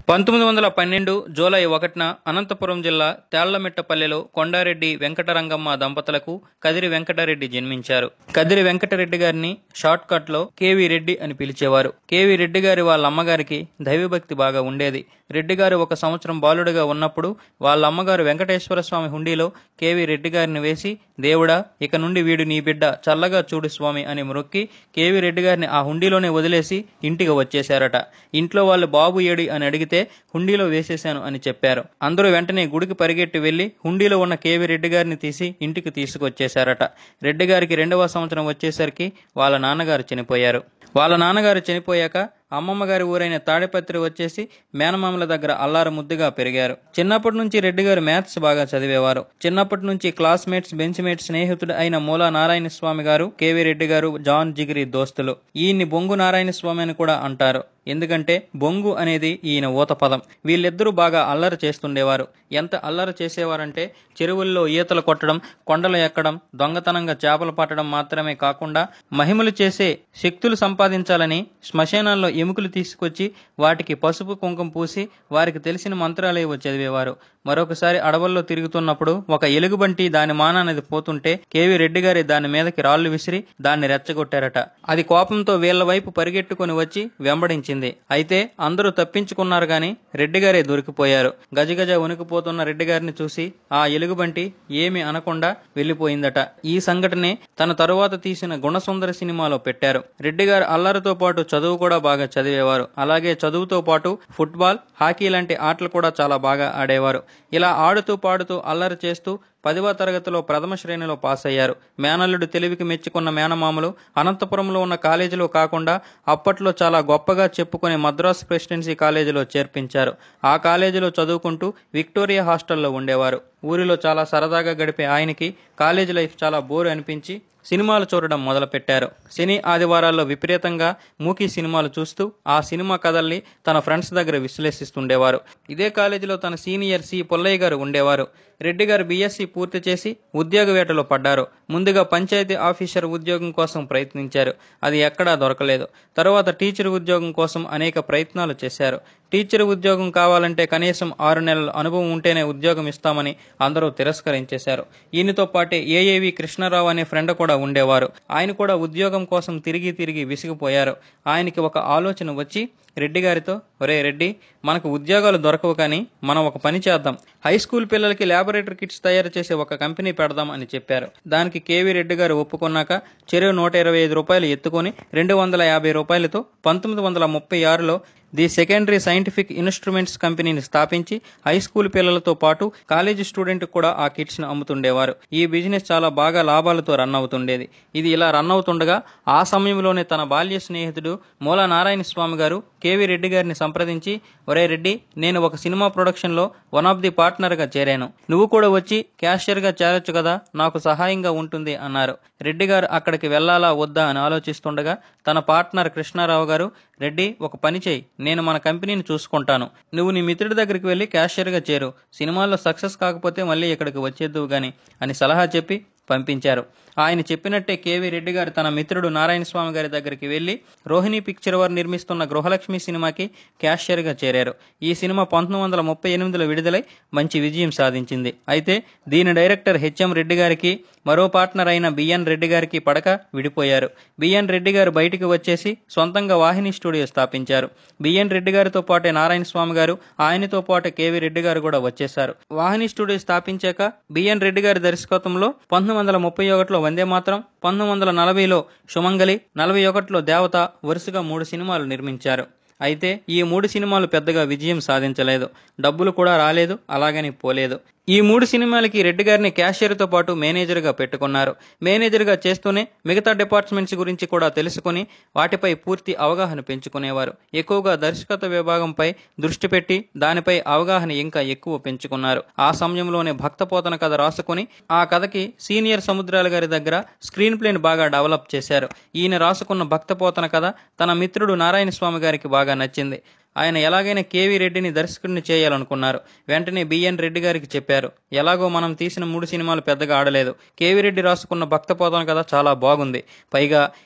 పంతొమ్మిది వందల పన్నెండు జూలై ఒకటిన అనంతపురం జిల్లా తేళ్లమిట్టపల్లెలో కొండారెడ్డి వెంకటరంగమ్మ దంపతులకు కదిరి వెంకటరెడ్డి జన్మించారు కదిరి వెంకటరెడ్డి గారిని షార్ట్ కట్ లో కేవీ రెడ్డి అని పిలిచేవారు కేవీ రెడ్డి గారి వాళ్ళ అమ్మగారికి దైవభక్తి బాగా ఉండేది రెడ్డి గారు ఒక సంవత్సరం బాలుడిగా ఉన్నప్పుడు వాళ్ళ అమ్మగారు వెంకటేశ్వర స్వామి హుండీలో కేవీ రెడ్డి గారిని వేసి దేవుడా ఇక నుండి వీడు నీ బిడ్డ చల్లగా చూడు స్వామి అని మొక్కి కేవీ రెడ్డి గారిని ఆ హుండీలోనే వదిలేసి ఇంటికి వచ్చేశారట ఇంట్లో వాళ్ళు బాబు ఏడి అని అడిగితే హుండీలో వేసేశాను అని చెప్పారు అందరూ వెంటనే గుడికి పరిగెట్టి వెళ్లి హుండీలో ఉన్న కేవీ రెడ్డి గారిని తీసి ఇంటికి తీసుకొచ్చేశారట రెడ్డి గారికి రెండవ సంవత్సరం వచ్చేసరికి వాళ్ళ నాన్నగారు చనిపోయారు వాళ్ళ నాన్నగారు చనిపోయాక అమ్మమ్మ గారి ఊరైన తాడిపత్రి వచ్చేసి మేనమామల దగ్గర అల్లారు ముద్దుగా పెరిగారు చిన్నప్పటి నుంచి రెడ్డి గారు మ్యాథ్స్ బాగా చదివేవారు చిన్నప్పటి నుంచి క్లాస్మేట్స్ బెంచ్ మేట్ స్నేహితుడు అయిన మూలా నారాయణ స్వామి గారు కేవీ రెడ్డి గారు జాన్ జిగిరి దోస్తులు ఈయన్ని బొంగు నారాయణ స్వామి అని కూడా అంటారు ఎందుకంటే బొంగు అనేది ఈయన ఊత పదం వీళ్ళిద్దరూ బాగా అల్లరి చేస్తుండేవారు ఎంత అల్లరి చేసేవారంటే చెరువుల్లో ఈతలు కొట్టడం కొండలు ఎక్కడం దొంగతనంగా చేపలు పట్టడం మాత్రమే కాకుండా మహిమలు చేసే శక్తులు సంపాదించాలని శ్మశానాల్లో ఎముకలు తీసుకొచ్చి వాటికి పసుపు కుంకుమ పూసి వారికి తెలిసిన మంత్రాలేవో చదివేవారు మరొకసారి అడవుల్లో తిరుగుతున్నప్పుడు ఒక ఎలుగుబంటి దాని మానానది పోతుంటే కేవీ రెడ్డి గారి దాని మీదకి రాళ్లు విసిరి దాన్ని రెచ్చగొట్టారట అది కోపంతో వీళ్ల వైపు పరిగెట్టుకుని వచ్చి వెంబడించింది అయితే అందరూ తప్పించుకున్నారు గాని రెడ్డి గారే దొరికిపోయారు గజగజ ఉనికిపోతున్న రెడ్డి గారిని చూసి ఆ ఎలుగుబంటి ఏమి అనకుండా వెళ్లిపోయిందట ఈ సంఘటనే తన తరువాత తీసిన గుణసుందర సినిమాలో పెట్టారు రెడ్డి గారు అల్లరితో పాటు చదువు కూడా బాగా చదివేవారు అలాగే చదువుతో పాటు ఫుట్బాల్ హాకీ లాంటి ఆటలు కూడా చాలా బాగా ఆడేవారు ఇలా ఆడుతూ పాడుతూ అల్లరి చేస్తూ పదవ తరగతిలో ప్రథమ శ్రేణిలో పాస్ అయ్యారు మేనల్లుడు తెలివికి మెచ్చుకున్న మేనమామలు అనంతపురంలో ఉన్న కాలేజీలో కాకుండా అప్పట్లో చాలా గొప్పగా చెప్పుకునే మద్రాస్ ప్రెసిడెన్సీ కాలేజీలో చేర్పించారు ఆ కాలేజీలో చదువుకుంటూ విక్టోరియా హాస్టల్లో ఉండేవారు ఊరిలో చాలా సరదాగా గడిపే ఆయనకి కాలేజీ లైఫ్ చాలా బోర్ అనిపించి సినిమాలు చూడడం మొదలుపెట్టారు శని ఆదివారాల్లో విపరీతంగా మూకీ సినిమాలు చూస్తూ ఆ సినిమా కథల్ని తన ఫ్రెండ్స్ దగ్గర విశ్లేషిస్తుండేవారు ఇదే కాలేజీలో తన సీనియర్ సి పుల్లయ్య గారు ఉండేవారు రెడ్డి గారు బీఎస్సీ పూర్తి చేసి ఉద్యోగ వేటలో పడ్డారు ముందుగా పంచాయతీ ఆఫీసర్ ఉద్యోగం కోసం ప్రయత్నించారు అది ఎక్కడా దొరకలేదు తర్వాత టీచర్ ఉద్యోగం కోసం అనేక ప్రయత్నాలు చేశారు టీచర్ ఉద్యోగం కావాలంటే కనీసం ఆరు నెలల అనుభవం ఉంటేనే ఉద్యోగం ఇస్తామని అందరూ తిరస్కరించేశారు ఈయనతో పాటే ఏఏవి కృష్ణారావు అనే ఫ్రెండ్ కూడా ఉండేవారు ఆయన కూడా ఉద్యోగం కోసం తిరిగి తిరిగి విసిగిపోయారు ఆయనకి ఒక ఆలోచన వచ్చి రెడ్డి గారితో ఒరే రెడ్డి మనకు ఉద్యోగాలు దొరకవు కానీ మనం ఒక పని చేద్దాం హై స్కూల్ పిల్లలకి ల్యాబొరేటరీ కిట్స్ తయారు చేసే ఒక కంపెనీ పెడదాం అని చెప్పారు దానికి కేవీ రెడ్డి గారు ఒప్పుకున్నాక చెరువు నూట ఇరవై ఐదు రూపాయలు ఎత్తుకొని రెండు వందల యాభై రూపాయలతో పంతొమ్మిది వందల ముప్పై ఆరులో ది సెకండరీ సైంటిఫిక్ ఇన్స్ట్రుమెంట్స్ కంపెనీని స్థాపించి హై స్కూల్ పిల్లలతో పాటు కాలేజీ స్టూడెంట్ కూడా ఆ కిట్స్ ను అమ్ముతుండేవారు ఈ బిజినెస్ చాలా బాగా లాభాలతో రన్ అవుతుండేది ఇది ఇలా రన్ అవుతుండగా ఆ సమయంలోనే తన బాల్య స్నేహితుడు మూల నారాయణ స్వామి గారు కేవీ రెడ్డి గారిని సంప్రదించి ఒరే రెడ్డి నేను ఒక సినిమా ప్రొడక్షన్ లో వన్ ఆఫ్ ది పార్ట్నర్ గా చేరాను నువ్వు కూడా వచ్చి క్యాషియర్ గా చేరొచ్చు కదా నాకు సహాయంగా ఉంటుంది అన్నారు రెడ్డి గారు అక్కడికి వెళ్లాలా వద్దా అని ఆలోచిస్తుండగా తన పార్ట్నర్ కృష్ణారావు గారు రెడ్డి ఒక పని చేయి నేను మన కంపెనీని చూసుకుంటాను నువ్వు నీ మిత్రుడి దగ్గరికి వెళ్ళి క్యాషియర్గా చేరు సినిమాల్లో సక్సెస్ కాకపోతే మళ్ళీ ఇక్కడికి వచ్చేద్దువు గాని అని సలహా చెప్పి పంపించారు ఆయన చెప్పినట్టే కేవీ రెడ్డి గారు తన మిత్రుడు నారాయణ స్వామి గారి దగ్గరికి వెళ్లి రోహిణి పిక్చర్ వారు నిర్మిస్తున్న గృహలక్ష్మి సినిమాకి క్యాషియర్గా చేరారు ఈ సినిమా పంతొమ్మిది వందల ముప్పై ఎనిమిదిలో విడుదలై మంచి విజయం సాధించింది అయితే దీని డైరెక్టర్ హెచ్ఎం రెడ్డి గారికి మరో పార్ట్నర్ అయిన బిఎన్ రెడ్డి గారికి పడక విడిపోయారు బిఎన్ రెడ్డి గారు బయటికి వచ్చేసి సొంతంగా వాహిని స్టూడియో స్థాపించారు బిఎన్ రెడ్డి గారితో పాటే నారాయణ స్వామి గారు ఆయనతో పాటు కేవీ రెడ్డి గారు కూడా వచ్చేశారు వాహిని స్టూడియో స్థాపించాక బిఎన్ రెడ్డి గారి దర్శకత్వంలో పంతొమ్మిది వందల ముప్పై ఒకటిలో వందే మాత్రం పంతొమ్మిది వందల నలభైలో సుమంగలి నలభై ఒకటిలో దేవత వరుసగా మూడు సినిమాలు నిర్మించారు అయితే ఈ మూడు సినిమాలు పెద్దగా విజయం సాధించలేదు డబ్బులు కూడా రాలేదు అలాగని పోలేదు ఈ మూడు సినిమాలకి రెడ్డి గారిని క్యాషియర్తో పాటు మేనేజర్గా పెట్టుకున్నారు మేనేజర్గా చేస్తూనే మిగతా డిపార్ట్మెంట్స్ గురించి కూడా తెలుసుకుని వాటిపై పూర్తి అవగాహన పెంచుకునేవారు ఎక్కువగా దర్శకత్వ విభాగంపై దృష్టి పెట్టి దానిపై అవగాహన ఇంకా ఎక్కువ పెంచుకున్నారు ఆ సమయంలోనే భక్తపోతన కథ రాసుకుని ఆ కథకి సీనియర్ సముద్రాల గారి దగ్గర స్క్రీన్ ప్లేని బాగా డెవలప్ చేశారు ఈయన రాసుకున్న భక్తపోతన కథ తన మిత్రుడు నారాయణ స్వామి గారికి బాగా నచ్చింది ఆయన ఎలాగైనా కేవీ రెడ్డిని దర్శకుడిని చేయాలనుకున్నారు వెంటనే బిఎన్ రెడ్డి గారికి చెప్పారు ఎలాగో మనం తీసిన మూడు సినిమాలు పెద్దగా ఆడలేదు కేవీ రెడ్డి రాసుకున్న భక్తపోతం కథ చాలా బాగుంది పైగా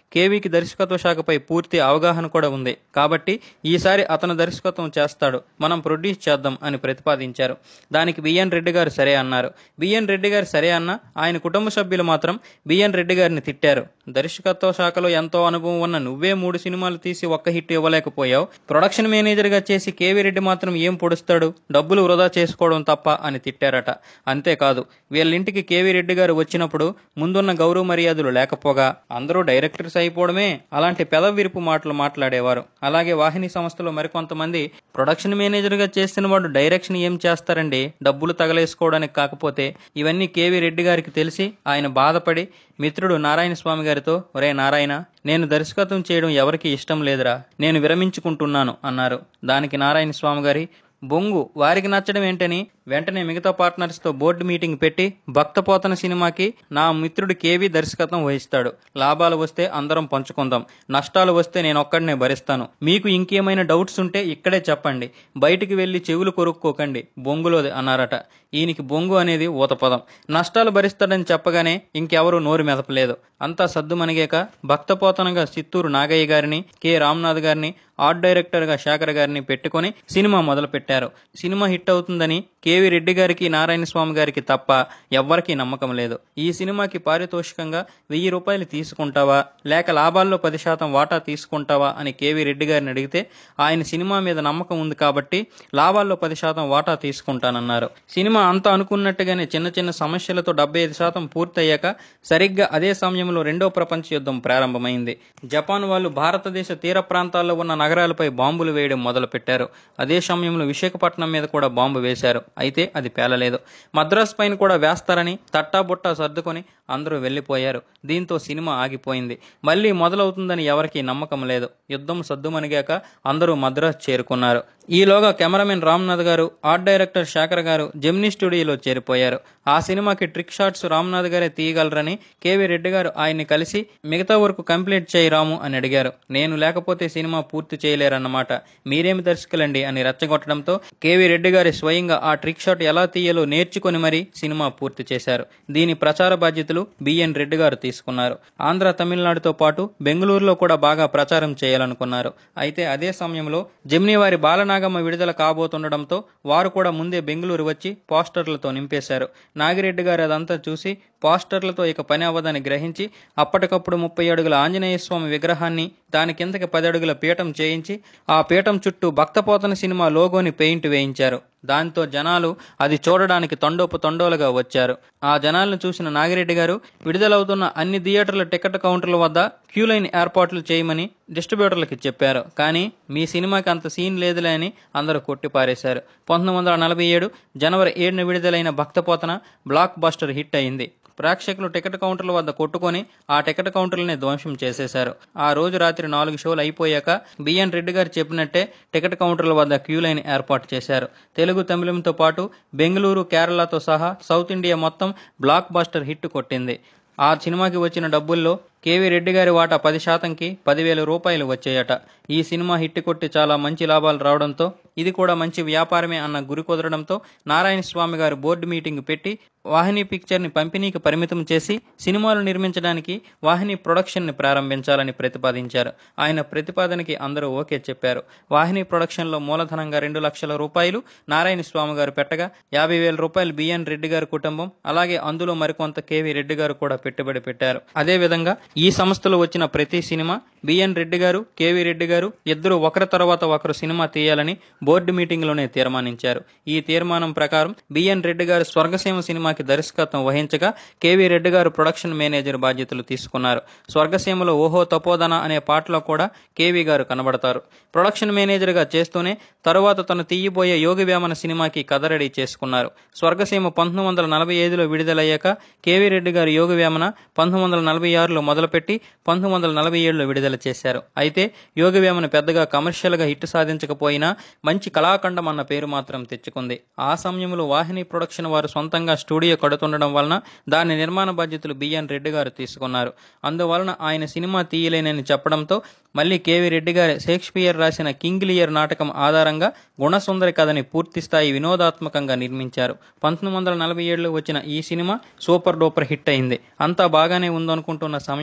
కేవీకి దర్శకత్వ శాఖపై పూర్తి అవగాహన కూడా ఉంది కాబట్టి ఈసారి అతను దర్శకత్వం చేస్తాడు మనం ప్రొడ్యూస్ చేద్దాం అని ప్రతిపాదించారు దానికి బిఎన్ రెడ్డి గారు సరే అన్నారు బిఎన్ రెడ్డి గారు సరే అన్న ఆయన కుటుంబ సభ్యులు మాత్రం బిఎన్ రెడ్డి గారిని తిట్టారు దర్శకత్వ శాఖలో ఎంతో అనుభవం ఉన్న నువ్వే మూడు సినిమాలు తీసి ఒక్క హిట్ ఇవ్వలేకపోయావు ప్రొడక్షన్ మేనేజర్ గా చేసి కేవీ రెడ్డి మాత్రం ఏం పొడుస్తాడు డబ్బులు వృధా చేసుకోవడం తప్ప అని తిట్టారట అంతేకాదు వీళ్ళింటికి కేవీ రెడ్డి గారు వచ్చినప్పుడు ముందున్న గౌరవ మర్యాదలు లేకపోగా అందరూ డైరెక్టర్స్ అయిపోవడమే అలాంటి పెదవిరుపు మాటలు మాట్లాడేవారు అలాగే వాహిని సంస్థలో మరికొంతమంది ప్రొడక్షన్ మేనేజర్ గా చేసిన వాడు డైరెక్షన్ ఏం చేస్తారండి డబ్బులు తగలేసుకోవడానికి కాకపోతే ఇవన్నీ కేవీ రెడ్డి గారికి తెలిసి ఆయన బాధపడి మిత్రుడు నారాయణ స్వామి గారితో ఒరే నారాయణ నేను దర్శకత్వం చేయడం ఎవరికి ఇష్టం లేదురా నేను విరమించుకుంటున్నాను అన్నారు దానికి నారాయణ స్వామి గారి బొంగు వారికి నచ్చడం ఏంటని వెంటనే మిగతా పార్ట్నర్స్ తో బోర్డు మీటింగ్ పెట్టి భక్తపోతన సినిమాకి నా మిత్రుడు కేవీ దర్శకత్వం వహిస్తాడు లాభాలు వస్తే అందరం పంచుకుందాం నష్టాలు వస్తే నేను ఒక్కడనే భరిస్తాను మీకు ఇంకేమైనా డౌట్స్ ఉంటే ఇక్కడే చెప్పండి బయటికి వెళ్లి చెవులు కొరుక్కోకండి బొంగులోది అన్నారట ఈయనకి బొంగు అనేది ఊతపదం నష్టాలు భరిస్తాడని చెప్పగానే ఇంకెవరూ నోరు మెదపలేదు అంతా సద్దుమణిగాక భక్తపోతనగా చిత్తూరు నాగయ్య గారిని కె రామ్నాథ్ గారిని ఆర్ట్ డైరెక్టర్ గా శేఖర్ గారిని పెట్టుకొని సినిమా మొదలు పెట్టారు సినిమా హిట్ అవుతుందని కేవీ రెడ్డి గారికి నారాయణ స్వామి గారికి తప్ప ఎవ్వరికీ నమ్మకం లేదు ఈ సినిమాకి పారితోషికంగా వెయ్యి రూపాయలు తీసుకుంటావా లేక లాభాల్లో పది శాతం వాటా తీసుకుంటావా అని కేవీ రెడ్డి గారిని అడిగితే ఆయన సినిమా మీద నమ్మకం ఉంది కాబట్టి లాభాల్లో పది శాతం వాటా తీసుకుంటానన్నారు సినిమా అంతా అనుకున్నట్టుగానే చిన్న చిన్న సమస్యలతో డెబ్బై ఐదు శాతం పూర్తయ్యాక సరిగ్గా అదే సమయంలో రెండో ప్రపంచ యుద్ధం ప్రారంభమైంది జపాన్ వాళ్ళు భారతదేశ తీర ప్రాంతాల్లో ఉన్న నగరాలపై బాంబులు వేయడం మొదలుపెట్టారు అదే సమయంలో విశాఖపట్నం మీద కూడా బాంబు వేశారు అయితే అది పేలలేదు మద్రాస్ పైన కూడా వేస్తారని తట్టాబుట్టా సర్దుకొని అందరూ వెళ్లిపోయారు దీంతో సినిమా ఆగిపోయింది మళ్ళీ మొదలవుతుందని ఎవరికీ నమ్మకం లేదు యుద్ధం సద్దుమణిగాక అందరూ మద్రాస్ చేరుకున్నారు ఈలోగా కెమెరామెన్ రామ్నాథ్ గారు ఆర్ట్ డైరెక్టర్ శేఖర్ గారు జెమినీ స్టూడియోలో చేరిపోయారు ఆ సినిమాకి ట్రిక్ షాట్స్ రామ్నాథ్ గారే తీయగలరని కేవీ రెడ్డి గారు ఆయన్ని కలిసి మిగతా వరకు కంప్లీట్ చేయి రాము అని అడిగారు నేను లేకపోతే సినిమా పూర్తి చేయలేరన్నమాట మీరేమి దర్శకులండి అని రెచ్చగొట్టడంతో కేవీ రెడ్డి గారి స్వయంగా ఆ ట్రిక్ షాట్ ఎలా తీయాలో నేర్చుకుని మరీ సినిమా పూర్తి చేశారు దీని ప్రచార బాధ్యతలు బిఎన్ రెడ్డి గారు తీసుకున్నారు ఆంధ్ర తమిళనాడుతో పాటు బెంగళూరులో కూడా బాగా ప్రచారం చేయాలనుకున్నారు అయితే అదే సమయంలో జమినీ వారి బాలనాగమ్మ విడుదల కాబోతుండడంతో వారు కూడా ముందే బెంగళూరు వచ్చి పోస్టర్లతో నింపేశారు నాగిరెడ్డి గారు అదంతా చూసి పోస్టర్లతో ఇక పని అవ్వదని గ్రహించి అప్పటికప్పుడు ముప్పై అడుగుల ఆంజనేయ స్వామి విగ్రహాన్ని దాని కిందకి పది అడుగుల పీఠం చేయించి ఆ పీఠం చుట్టూ భక్తపోతన సినిమా లోగోని పెయింట్ వేయించారు దాంతో జనాలు అది చూడడానికి తొండోపు తొండోలుగా వచ్చారు ఆ జనాలను చూసిన నాగిరెడ్డి గారు విడుదలవుతున్న అన్ని థియేటర్ల టికెట్ కౌంటర్ల వద్ద క్యూ లైన్ ఏర్పాట్లు చేయమని డిస్ట్రిబ్యూటర్లకి చెప్పారు కానీ మీ సినిమాకి అంత సీన్ లేదులే అని అందరూ కొట్టిపారేశారు పంతొమ్మిది వందల నలభై ఏడు జనవరి ఏడున విడుదలైన భక్తపోతన బ్లాక్ బస్టర్ హిట్ అయింది ప్రేక్షకులు టికెట్ కౌంటర్ల వద్ద కొట్టుకొని ఆ టికెట్ కౌంటర్లని ధ్వంసం చేసేశారు ఆ రోజు రాత్రి నాలుగు షోలు అయిపోయాక బిఎన్ రెడ్డి గారు చెప్పినట్టే టికెట్ కౌంటర్ల వద్ద క్యూ లైన్ ఏర్పాటు చేశారు తెలుగు తమిళంతో పాటు బెంగళూరు కేరళతో సహా సౌత్ ఇండియా మొత్తం బ్లాక్ బస్టర్ హిట్ కొట్టింది ఆ సినిమాకి వచ్చిన డబ్బుల్లో కేవీ రెడ్డి గారి వాటా పది శాతంకి పదివేల రూపాయలు వచ్చాయట ఈ సినిమా హిట్ కొట్టి చాలా మంచి లాభాలు రావడంతో ఇది కూడా మంచి వ్యాపారమే అన్న గురి కుదరడంతో నారాయణ స్వామి గారు బోర్డు మీటింగ్ పెట్టి వాహిని పిక్చర్ని పంపిణీకి పరిమితం చేసి సినిమాలు నిర్మించడానికి వాహిని ప్రొడక్షన్ని ప్రారంభించాలని ప్రతిపాదించారు ఆయన ప్రతిపాదనకి అందరూ ఓకే చెప్పారు వాహిని ప్రొడక్షన్లో మూలధనంగా రెండు లక్షల రూపాయలు నారాయణ స్వామి గారు పెట్టగా యాభై వేల రూపాయలు బిఎన్ రెడ్డి గారి కుటుంబం అలాగే అందులో మరికొంత కేవీ రెడ్డి గారు కూడా పెట్టుబడి పెట్టారు అదే విధంగా ఈ సంస్థలో వచ్చిన ప్రతి సినిమా బిఎన్ రెడ్డి గారు కేవీ రెడ్డి గారు ఇద్దరు ఒకరి తర్వాత ఒకరు సినిమా తీయాలని బోర్డు మీటింగ్లోనే తీర్మానించారు ఈ తీర్మానం ప్రకారం బిఎన్ రెడ్డి గారు స్వర్గసీమ సినిమాకి దర్శకత్వం వహించగా కేవీ రెడ్డి గారు ప్రొడక్షన్ మేనేజర్ బాధ్యతలు తీసుకున్నారు స్వర్గసీమలో ఓహో తపోదన అనే పాటలో కూడా కేవీ గారు కనబడతారు ప్రొడక్షన్ మేనేజర్గా చేస్తూనే తరువాత తను తీయబోయే యోగి వేమన సినిమాకి కథ రెడీ చేసుకున్నారు స్వర్గసీమ పంతొమ్మిది వందల నలభై ఐదులో విడుదలయ్యాక కేవీ రెడ్డి గారు యోగి వేమన పంతొమ్మిది వందల నలభై ఆరులో మొదలుపెట్టి పంతొమ్మిది వందల నలభై ఏడులో విడుదల చేశారు అయితే యోగి వేమన పెద్దగా కమర్షియల్గా హిట్ సాధించకపోయినా మంచి కళాఖండం అన్న పేరు మాత్రం తెచ్చుకుంది ఆ సమయంలో వాహిని ప్రొడక్షన్ వారు సొంతంగా స్టూడియో కడుతుండడం వలన దాని నిర్మాణ బాధ్యతలు బిఎన్ రెడ్డి గారు తీసుకున్నారు అందువలన ఆయన సినిమా తీయలేనని చెప్పడంతో మళ్ళీ కేవీ రెడ్డి గారి షేక్స్పియర్ రాసిన కింగ్ లియర్ నాటకం ఆధారంగా గుణసుందరి కథని పూర్తి స్థాయి వినోదాత్మకంగా నిర్మించారు పంతొమ్మిది వందల నలభై ఏడులో వచ్చిన ఈ సినిమా సూపర్ డూపర్ హిట్ అయింది అంతా బాగానే ఉందనుకుంటున్న సమయం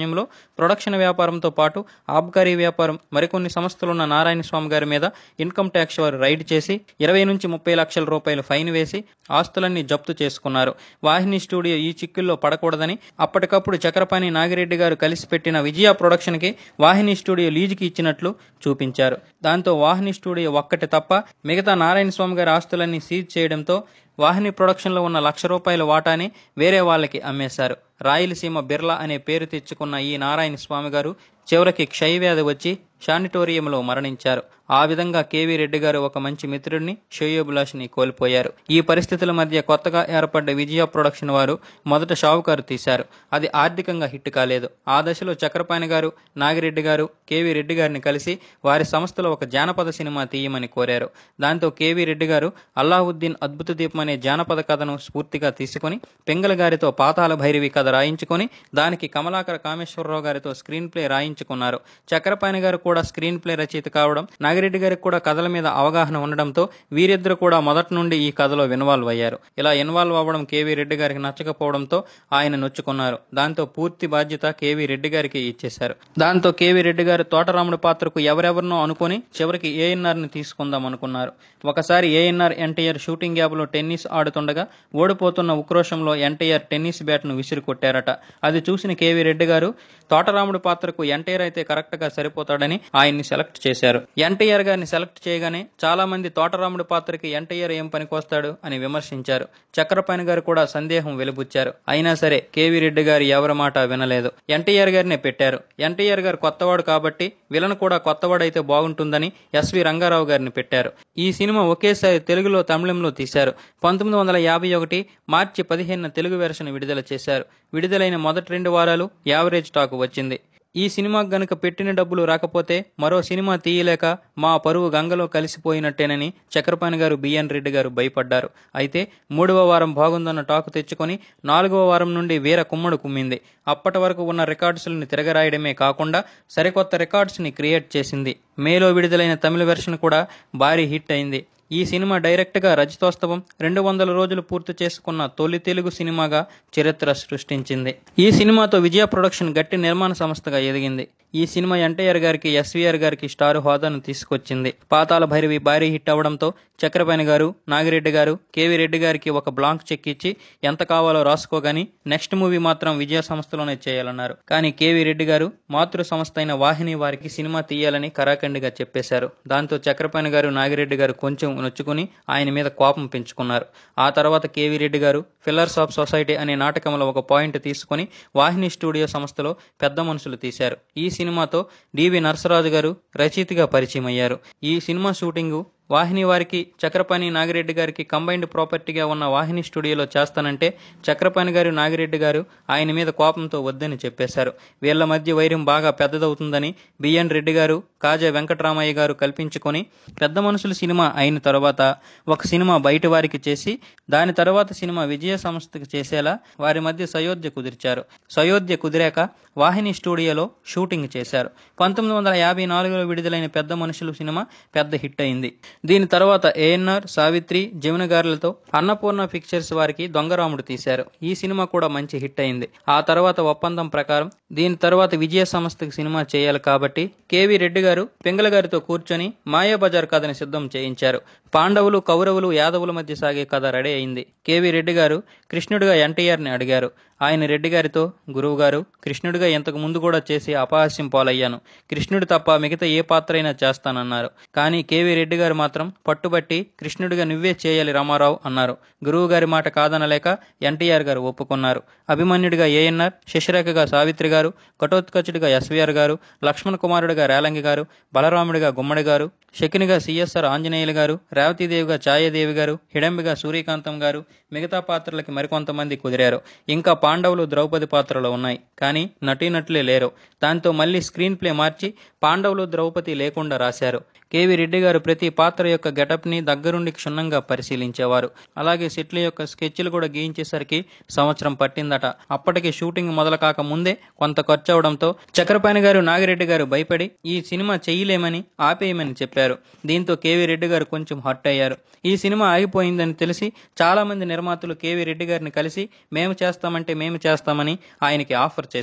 సమయంలో ప్రొడక్షన్ వ్యాపారంతో పాటు ఆబ్కారీ వ్యాపారం మరికొన్ని సంస్థలున్న నారాయణ స్వామి గారి మీద ఇన్కమ్ ట్యాక్స్ వారు రైడ్ చేసి ఇరవై నుంచి ముప్పై లక్షల రూపాయలు ఫైన్ వేసి ఆస్తులన్నీ జప్తు చేసుకున్నారు వాహిని స్టూడియో ఈ చిక్కుల్లో పడకూడదని అప్పటికప్పుడు చక్రపాణి నాగిరెడ్డి గారు కలిసి పెట్టిన విజయ ప్రొడక్షన్కి వాహిని స్టూడియో లీజుకి ఇచ్చినట్లు చూపించారు దాంతో వాహిని స్టూడియో ఒక్కటి తప్ప మిగతా నారాయణ స్వామి గారి ఆస్తులన్నీ సీజ్ చేయడంతో వాహిని ప్రొడక్షన్లో ఉన్న లక్ష రూపాయల వాటాని వేరే వాళ్ళకి అమ్మేశారు రాయలసీమ బిర్లా అనే పేరు తెచ్చుకున్న ఈ నారాయణ స్వామి గారు చివరికి క్షయవ్యాధి వచ్చి శానిటోరియంలో మరణించారు ఆ విధంగా కేవీ రెడ్డి గారు ఒక మంచి మిత్రుడిని శ్రేయోభిలాష్ని కోల్పోయారు ఈ పరిస్థితుల మధ్య కొత్తగా ఏర్పడ్డ విజయ ప్రొడక్షన్ వారు మొదట షావుకారు తీశారు అది ఆర్థికంగా హిట్ కాలేదు ఆ దశలో చక్రపాణి గారు నాగిరెడ్డి గారు కేవీ రెడ్డి గారిని కలిసి వారి సంస్థలో ఒక జానపద సినిమా తీయమని కోరారు దాంతో కేవీ రెడ్డి గారు అల్లావుద్దీన్ అద్భుత దీపం అనే జానపద కథను స్ఫూర్తిగా తీసుకుని పెంగళ గారితో పాతాల భైరవి కథ రాయించుకొని దానికి కమలాకర కామేశ్వరరావు గారితో స్క్రీన్ ప్లే రాయించుకున్నారు చక్రపాణి గారు కూడా స్క్రీన్ ప్లే రచయిత కావడం నాగిరెడ్డి గారికి కూడా కథల మీద అవగాహన ఉండడంతో వీరిద్దరు కూడా మొదటి నుండి ఈ కథలో ఇన్వాల్వ్ అయ్యారు ఇలా ఇన్వాల్వ్ అవ్వడం కేవీ రెడ్డి గారికి నచ్చకపోవడంతో ఆయన నొచ్చుకున్నారు దాంతో పూర్తి బాధ్యత కేవీ రెడ్డి గారికి ఇచ్చేశారు దాంతో కేవీ రెడ్డి గారు తోటరాముడి పాత్రకు ఎవరెవరినో అనుకుని చివరికి ఏఎన్ఆర్ ని తీసుకుందాం అనుకున్నారు ఒకసారి ఏఎన్ఆర్ ఎన్టీఆర్ షూటింగ్ గ్యాప్ లో టెన్నిస్ ఆడుతుండగా ఓడిపోతున్న ఉక్రోషంలో ఎన్టీఆర్ టెన్నిస్ బ్యాట్ ను విసిరి కొట్టారట అది చూసిన కేవీ రెడ్డి గారు తోటరాముడి పాత్రకు ఎన్టీఆర్ అయితే కరెక్ట్ గా సరిపోతాడని ఆయన్ని సెలెక్ట్ చేశారు ఎన్టీఆర్ గారిని సెలెక్ట్ చేయగానే చాలా మంది తోటరాముడి పాత్రకి ఎన్టీఆర్ ఏం పనికొస్తాడు అని విమర్శించారు చక్రపాణి గారు కూడా సందేహం వెలుబుచ్చారు అయినా సరే కేవీ రెడ్డి గారు ఎవరి మాట వినలేదు ఎన్టీఆర్ గారినే పెట్టారు ఎన్టీఆర్ గారు కొత్తవాడు కాబట్టి విలన్ కూడా కొత్తవాడైతే బాగుంటుందని ఎస్వి రంగారావు గారిని పెట్టారు ఈ సినిమా ఒకేసారి తెలుగులో తమిళంలో తీశారు పంతొమ్మిది వందల యాభై ఒకటి మార్చి పదిహేనున తెలుగు వెర్షన్ విడుదల చేశారు విడుదలైన మొదటి రెండు వారాలు యావరేజ్ టాక్ వచ్చింది ఈ సినిమాకు గనుక పెట్టిన డబ్బులు రాకపోతే మరో సినిమా తీయలేక మా పరువు గంగలో కలిసిపోయినట్టేనని చక్రపాణి గారు బిఎన్ రెడ్డి గారు భయపడ్డారు అయితే మూడవ వారం బాగుందన్న టాకు తెచ్చుకొని నాలుగవ వారం నుండి వీర కుమ్మడు కుమ్మింది అప్పటి వరకు ఉన్న రికార్డ్స్ని తిరగరాయడమే కాకుండా సరికొత్త రికార్డ్స్ని క్రియేట్ చేసింది మేలో విడుదలైన తమిళ వెర్షన్ కూడా భారీ హిట్ అయింది ఈ సినిమా డైరెక్ట్గా రజతోత్సవం రెండు వందల రోజులు పూర్తి చేసుకున్న తొలి తెలుగు సినిమాగా చరిత్ర సృష్టించింది ఈ సినిమాతో విజయ ప్రొడక్షన్ గట్టి నిర్మాణ సంస్థగా ఎదిగింది ఈ సినిమా ఎన్టీఆర్ గారికి ఎస్వీఆర్ గారికి స్టార్ హోదాను తీసుకొచ్చింది పాతాల భైరవి భారీ హిట్ అవడంతో చక్రపాణి గారు నాగిరెడ్డి గారు కేవీ రెడ్డి గారికి ఒక బ్లాంక్ చెక్ ఇచ్చి ఎంత కావాలో రాసుకోగాని నెక్స్ట్ మూవీ మాత్రం విజయ సంస్థలోనే చేయాలన్నారు కానీ కేవీ రెడ్డి గారు మాతృ సంస్థ అయిన వాహిని వారికి సినిమా తీయాలని కరాఖండిగా చెప్పేశారు దాంతో చక్రపాణి గారు నాగిరెడ్డి గారు కొంచెం నొచ్చుకుని ఆయన మీద కోపం పెంచుకున్నారు ఆ తర్వాత కేవీ రెడ్డి గారు ఫిల్లర్స్ ఆఫ్ సొసైటీ అనే నాటకంలో ఒక పాయింట్ తీసుకుని వాహిని స్టూడియో సంస్థలో పెద్ద మనుషులు తీశారు ఈ సినిమాతో డివి నరసరాజు గారు రచయితగా పరిచయం అయ్యారు ఈ సినిమా షూటింగు వాహిని వారికి చక్రపాణి నాగిరెడ్డి గారికి కంబైన్డ్ ప్రాపర్టీగా ఉన్న వాహిని స్టూడియోలో చేస్తానంటే చక్రపాణి గారు నాగిరెడ్డి గారు ఆయన మీద కోపంతో వద్దని చెప్పేశారు వీళ్ల మధ్య వైరం బాగా పెద్దదవుతుందని బిఎన్ రెడ్డి గారు కాజా వెంకటరామయ్య గారు కల్పించుకొని పెద్ద మనుషుల సినిమా అయిన తర్వాత ఒక సినిమా బయట వారికి చేసి దాని తర్వాత సినిమా విజయ సంస్థకు చేసేలా వారి మధ్య సయోధ్య కుదిర్చారు సయోధ్య కుదిరాక వాహిని స్టూడియోలో షూటింగ్ చేశారు పంతొమ్మిది వందల యాభై నాలుగులో విడుదలైన పెద్ద మనుషులు సినిమా పెద్ద హిట్ అయింది దీని తర్వాత ఏఎన్ఆర్ సావిత్రి జమున గారులతో అన్నపూర్ణ పిక్చర్స్ వారికి దొంగరాముడు తీశారు ఈ సినిమా కూడా మంచి హిట్ అయింది ఆ తర్వాత ఒప్పందం ప్రకారం దీని తర్వాత విజయ సంస్థకి సినిమా చేయాలి కాబట్టి కేవీ రెడ్డి గారు పింగళ గారితో కూర్చొని మాయాబజార్ కథని సిద్ధం చేయించారు పాండవులు కౌరవులు యాదవుల మధ్య సాగే కథ రెడీ అయింది కేవీ రెడ్డి గారు కృష్ణుడిగా ఎన్టీఆర్ని అడిగారు ఆయన రెడ్డి గారితో గురువు గారు కృష్ణుడిగా ఇంతకు ముందు కూడా చేసి అపహాస్యం పాలయ్యాను కృష్ణుడు తప్ప మిగతా ఏ పాత్ర అయినా చేస్తానన్నారు కానీ కేవీ రెడ్డి గారు మాత్రం పట్టుబట్టి కృష్ణుడిగా నువ్వే చేయాలి రామారావు అన్నారు గురువు గారి మాట కాదనలేక ఎన్టీఆర్ గారు ఒప్పుకున్నారు అభిమన్యుడిగా ఏఎన్ఆర్ శశిరేఖగా సావిత్రి గారు ఘటోత్కచుడిగా ఎస్వీఆర్ గారు లక్ష్మణ్ కుమారుడిగా రేలంగి గారు బలరాముడిగా గుమ్మడి గారు శకినిగా సిఎస్ఆర్ ఆంజనేయులు గారు రేవతీదేవిగా ఛాయాదేవి గారు హిడంబిగా సూర్యకాంతం గారు మిగతా పాత్రలకి మరికొంతమంది కుదిరారు ఇంకా పాండవులు ద్రౌపది పాత్రలో ఉన్నాయి కానీ నటీనటులే లేరు దాంతో మళ్ళీ స్క్రీన్ ప్లే మార్చి పాండవులు ద్రౌపది లేకుండా రాశారు కేవీ రెడ్డి గారు ప్రతి పాత్ర యొక్క గెటప్ ని దగ్గరుండి క్షుణ్ణంగా పరిశీలించేవారు అలాగే సెట్ల యొక్క స్కెచ్లు కూడా గీయించేసరికి సంవత్సరం పట్టిందట అప్పటికి షూటింగ్ మొదలు కాక ముందే కొంత ఖర్చు అవడంతో చక్రపాణి గారు నాగిరెడ్డి గారు భయపడి ఈ సినిమా చేయలేమని ఆపేయమని చెప్పారు దీంతో కేవీ రెడ్డి గారు కొంచెం హర్ట్ అయ్యారు ఈ సినిమా ఆగిపోయిందని తెలిసి చాలా మంది నిర్మాతలు కేవీ రెడ్డి గారిని కలిసి మేము చేస్తామంటే మేము చేస్తామని ఆయనకి ఆఫర్ చేశారు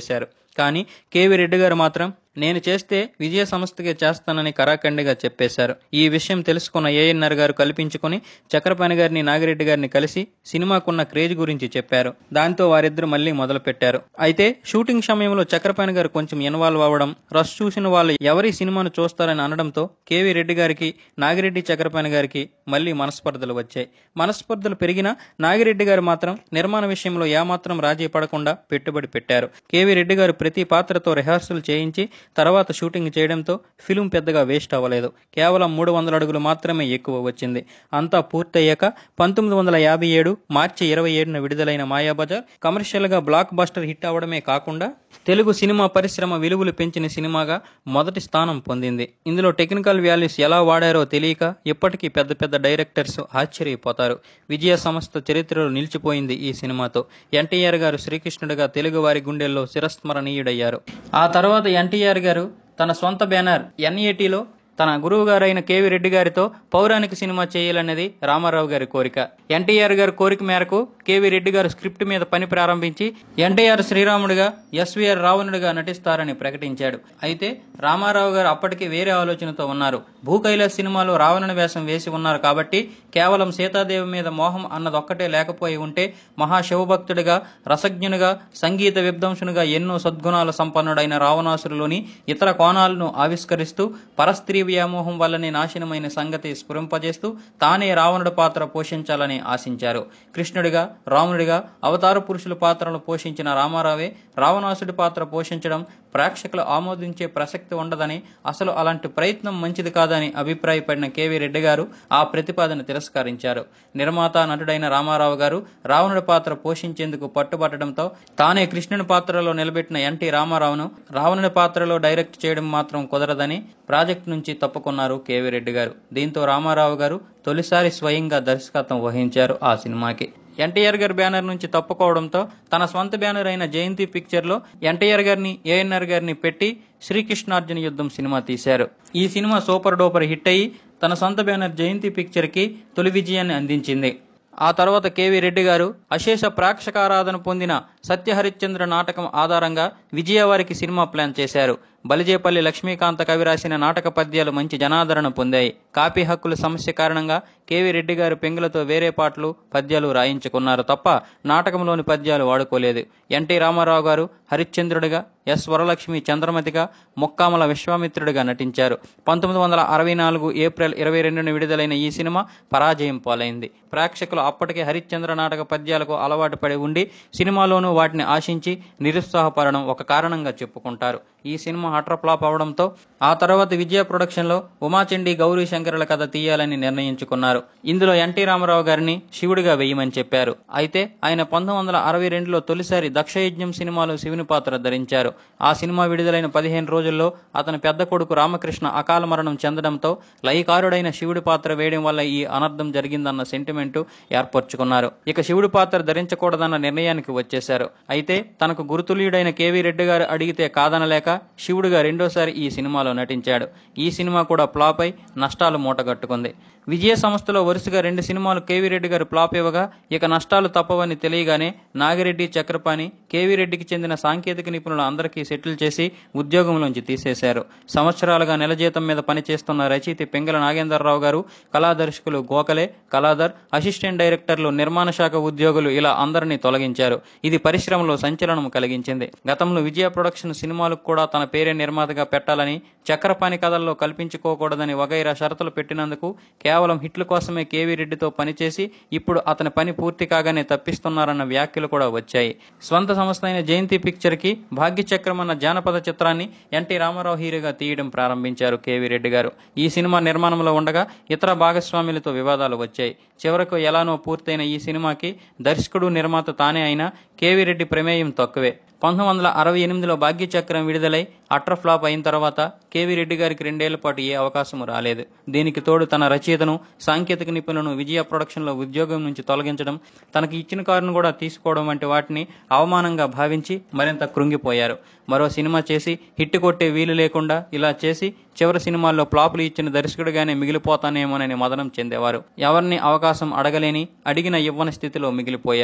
కానీ కేవీ రెడ్డి గారు మాత్రం నేను చేస్తే విజయ సంస్థకే చేస్తానని కరాఖండిగా చెప్పేశారు ఈ విషయం తెలుసుకున్న ఏఎన్ఆర్ గారు కల్పించుకుని చక్రపాణి గారిని నాగిరెడ్డి గారిని కలిసి సినిమాకున్న క్రేజ్ గురించి చెప్పారు దాంతో వారిద్దరు మళ్ళీ మొదలు పెట్టారు అయితే షూటింగ్ సమయంలో చక్రపాణి గారు కొంచెం ఇన్వాల్వ్ అవ్వడం రష్ చూసిన వాళ్ళు ఎవరి సినిమాను చూస్తారని అనడంతో కేవీ రెడ్డి గారికి నాగిరెడ్డి చక్రపాణి గారికి మళ్ళీ మనస్పర్ధలు వచ్చాయి మనస్పర్ధలు పెరిగినా నాగిరెడ్డి గారు మాత్రం నిర్మాణ విషయంలో ఏమాత్రం రాజీ పడకుండా పెట్టుబడి పెట్టారు కేవీ రెడ్డి గారు ప్రతి పాత్రతో రిహార్సల్ చేయించి తర్వాత షూటింగ్ చేయడంతో ఫిలిం పెద్దగా వేస్ట్ అవ్వలేదు కేవలం మూడు వందల అడుగులు మాత్రమే ఎక్కువ వచ్చింది అంతా పూర్తయ్యాక పంతొమ్మిది వందల యాభై ఏడు మార్చి ఇరవై ఏడున విడుదలైన మాయాబజార్ కమర్షియల్ గా బ్లాక్ బస్టర్ హిట్ అవడమే కాకుండా తెలుగు సినిమా పరిశ్రమ విలువలు పెంచిన సినిమాగా మొదటి స్థానం పొందింది ఇందులో టెక్నికల్ వాల్యూస్ ఎలా వాడారో తెలియక ఇప్పటికీ పెద్ద పెద్ద డైరెక్టర్స్ ఆశ్చర్యపోతారు విజయ సంస్థ చరిత్రలో నిలిచిపోయింది ఈ సినిమాతో ఎన్టీఆర్ గారు శ్రీకృష్ణుడిగా తెలుగు వారి గుండెల్లో చిరస్మరణీయుడయ్యారు ఆ తర్వాత ఎన్టీఆర్ గారు తన సొంత బ్యానర్ ఎన్ఏటీలో తన గురువు గారైన కేవి రెడ్డి గారితో పౌరాణిక సినిమా చేయాలన్నది రామారావు గారి కోరిక ఎన్టీఆర్ గారి కోరిక మేరకు కేవి రెడ్డి గారు స్క్రిప్ట్ మీద పని ప్రారంభించి ఎన్టీఆర్ శ్రీరాముడిగా ఎస్వీఆర్ రావణుడిగా నటిస్తారని ప్రకటించాడు అయితే రామారావు గారు అప్పటికి వేరే ఆలోచనతో ఉన్నారు భూ కైలాస్ సినిమాలో రావణుని వేషం వేసి ఉన్నారు కాబట్టి కేవలం సీతాదేవి మీద మోహం అన్నదొక్కటే లేకపోయి ఉంటే మహాశివభక్తుడిగా రసజ్ఞునిగా సంగీత విద్వాంసునిగా ఎన్నో సద్గుణాల సంపన్నుడైన రావణాసురులోని ఇతర కోణాలను ఆవిష్కరిస్తూ పరస్త్రీ వ్యామోహం వల్లనే నాశనమైన సంగతి స్ఫురింపజేస్తూ తానే రావణుడి పాత్ర పోషించాలని ఆశించారు కృష్ణుడిగా రాముడిగా అవతార పురుషుల పాత్రలు పోషించిన రామారావే రావణాసుడి పాత్ర పోషించడం ప్రేక్షకులు ఆమోదించే ప్రసక్తి ఉండదని అసలు అలాంటి ప్రయత్నం మంచిది కాదని అభిప్రాయపడిన కేవీ రెడ్డి గారు ఆ ప్రతిపాదన తిరస్కరించారు నిర్మాత నటుడైన రామారావు గారు రావణుడి పాత్ర పోషించేందుకు పట్టుబట్టడంతో తానే కృష్ణుని పాత్రలో నిలబెట్టిన ఎన్టీ రామారావును రావణుడి పాత్రలో డైరెక్ట్ చేయడం మాత్రం కుదరదని ప్రాజెక్ట్ నుంచి తప్పుకున్నారు కేవీ రెడ్డి గారు దీంతో రామారావు గారు తొలిసారి స్వయంగా దర్శకత్వం వహించారు ఆ సినిమాకి ఎన్టీఆర్ గారి బ్యానర్ నుంచి తప్పుకోవడంతో తన స్వంత బ్యానర్ అయిన జయంతి పిక్చర్ లో ఎన్టీఆర్ గారిని ఏఎన్ఆర్ గారిని పెట్టి శ్రీకృష్ణార్జున యుద్ధం సినిమా తీశారు ఈ సినిమా సూపర్ డూపర్ హిట్ అయ్యి తన సొంత బ్యానర్ జయంతి పిక్చర్ కి తొలి విజయాన్ని అందించింది ఆ తర్వాత కేవీ రెడ్డి గారు అశేష ప్రేక్షకారాధన పొందిన సత్యహరిశ్చంద్ర నాటకం ఆధారంగా విజయవారికి సినిమా ప్లాన్ చేశారు బలిజేపల్లి లక్ష్మీకాంత కవి రాసిన నాటక పద్యాలు మంచి జనాదరణ పొందాయి కాపీ హక్కుల సమస్య కారణంగా కేవీ రెడ్డి గారు పెంగులతో వేరే పాటలు పద్యాలు రాయించుకున్నారు తప్ప నాటకంలోని పద్యాలు వాడుకోలేదు ఎన్టీ రామారావు గారు హరిశ్చంద్రుడిగా ఎస్ వరలక్ష్మి చంద్రమతిగా ముక్కామల విశ్వామిత్రుడిగా నటించారు పంతొమ్మిది వందల అరవై నాలుగు ఏప్రిల్ ఇరవై రెండున విడుదలైన ఈ సినిమా పరాజయం పాలైంది ప్రేక్షకులు అప్పటికే హరిశ్చంద్ర నాటక పద్యాలకు అలవాటు పడి ఉండి సినిమాలోనూ వాటిని ఆశించి నిరుత్సాహపడడం ఒక కారణంగా చెప్పుకుంటారు ఈ సినిమా హట్ర ఫ్లాప్ అవడంతో ఆ తర్వాత విజయ ప్రొడక్షన్ లో ఉమాచండి గౌరీ శంకరుల కథ తీయాలని నిర్ణయించుకున్నారు ఇందులో ఎన్టీ రామారావు గారిని శివుడిగా వేయమని చెప్పారు అయితే ఆయన పంతొమ్మిది వందల అరవై రెండులో తొలిసారి దక్షయజ్ఞం సినిమాలో శివుని పాత్ర ధరించారు ఆ సినిమా విడుదలైన పదిహేను రోజుల్లో అతని పెద్ద కొడుకు రామకృష్ణ అకాల మరణం చెందడంతో లయకారుడైన శివుడి పాత్ర వేయడం వల్ల ఈ అనర్థం జరిగిందన్న సెంటిమెంట్ ఏర్పరచుకున్నారు ఇక శివుడి పాత్ర ధరించకూడదన్న నిర్ణయానికి వచ్చేశారు అయితే తనకు గురుతుల్యుడైన కేవీ రెడ్డి గారు అడిగితే కాదనలేక శివుడిగా రెండోసారి ఈ సినిమాలో నటించాడు ఈ సినిమా కూడా ఫ్లాప్ అయి నష్టాలు మూటగట్టుకుంది విజయ సంస్థలో వరుసగా రెండు సినిమాలు కేవీ రెడ్డి గారు ఫ్లాప్ ఇవ్వగా ఇక నష్టాలు తప్పవని తెలియగానే నాగిరెడ్డి చక్రపాణి కేవీ రెడ్డికి చెందిన సాంకేతిక నిపుణులు అందరికీ సెటిల్ చేసి ఉద్యోగంలోంచి తీసేశారు సంవత్సరాలుగా నెల జీతం మీద పనిచేస్తున్న రచయిత పింగళ నాగేంద్రరావు గారు కళాదర్శకులు గోకలే కళాధర్ అసిస్టెంట్ డైరెక్టర్లు నిర్మాణ శాఖ ఉద్యోగులు ఇలా అందరినీ తొలగించారు ఇది పరిశ్రమలో సంచలనం కలిగించింది గతంలో విజయ ప్రొడక్షన్ సినిమాలకు కూడా తన పేరే నిర్మాతగా పెట్టాలని చక్రపాణి కథల్లో కల్పించుకోకూడదని వగైరా షరతులు పెట్టినందుకు కేవలం హిట్ల కోసమే కేవీ రెడ్డితో పనిచేసి ఇప్పుడు అతని పని పూర్తి కాగానే తప్పిస్తున్నారన్న వ్యాఖ్యలు కూడా వచ్చాయి స్వంత సంస్థ అయిన జయంతి పిక్చర్ కి భాగ్యచక్రం అన్న జానపద చిత్రాన్ని ఎన్టీ రామారావు హీరోగా తీయడం ప్రారంభించారు కేవీ రెడ్డి గారు ఈ సినిమా నిర్మాణంలో ఉండగా ఇతర భాగస్వాములతో వివాదాలు వచ్చాయి చివరకు ఎలానో పూర్తయిన ఈ సినిమాకి దర్శకుడు నిర్మాత తానే అయినా కేవీ రెడ్డి ప్రమేయం తక్కువే పంతొమ్మిది వందల అరవై ఎనిమిదిలో భాగ్యచక్రం విడుదలై అట్ర ఫ్లాప్ అయిన తర్వాత కేవీ రెడ్డి గారికి రెండేళ్ల పాటు ఏ అవకాశం రాలేదు దీనికి తోడు తన రచయితను సాంకేతిక నిపుణులను విజయ ప్రొడక్షన్లో ఉద్యోగం నుంచి తొలగించడం తనకి ఇచ్చిన కారును కూడా తీసుకోవడం వంటి వాటిని అవమానంగా భావించి మరింత కృంగిపోయారు మరో సినిమా చేసి హిట్ కొట్టే వీలు లేకుండా ఇలా చేసి చివరి సినిమాల్లో ఫ్లాపులు ఇచ్చిన దర్శకుడిగానే మిగిలిపోతానేమోనని మదనం చెందేవారు ఎవరిని అవకాశం అడగలేని అడిగిన ఇవ్వని స్థితిలో మిగిలిపోయారు